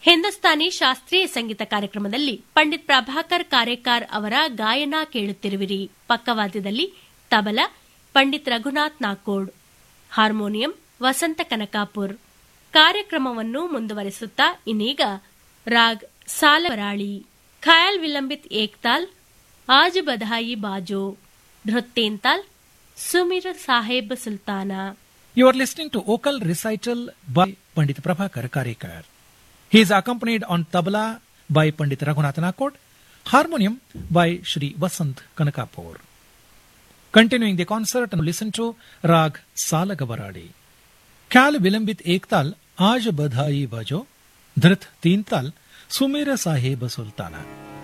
ಹಿಂದೂಸ್ತಾನಿ ಶಾಸ್ತ್ರೀಯ ಸಂಗೀತ ಕಾರ್ಯಕ್ರಮದಲ್ಲಿ ಪಂಡಿತ್ ಪ್ರಭಾಕರ್ ಕಾರೇಕಾರ್ ಅವರ ಗಾಯನ ಕೇಳುತ್ತಿರುವಿರಿ ಪಕ್ಕವಾದ್ಯದಲ್ಲಿ ತಬಲ ಪಂಡಿತ್ ರಘುನಾಥ್ ನಾಕೋಡ್ ಹಾರ್ಮೋನಿಯಂ ವಸಂತ ಕನಕಾಪುರ್ ಕಾರ್ಯಕ್ರಮವನ್ನು ಮುಂದುವರೆಸುತ್ತಾ ಇನ್ನೀಗ ರಾಗ್ ಸಾಲವರಾಳಿ ಖಯಾಲ್ ವಿಲಂಬಿತ್ ಏಕ್ತಾಲ್ ಆಜ್ ಬಧಾಯಿ ಬಾಜೋ ಧೃತ್ತೇಂತಾಲ್ ಸುಮಿರ್ ಸಾಹೇಬ್ ಸುಲ್ತಾನ You are listening to vocal recital by Pandit Prabhakar Karikar. He is accompanied on tabla by Pandit Raghunath Nakod, harmonium by Shri Vasant Kanakapur. Continuing the concert and listen to Rag Salagavaradi. Kal Vilambit Ektal Aj Badhai Vajo, Dhrit Teental, Sumera Sahib Sultana.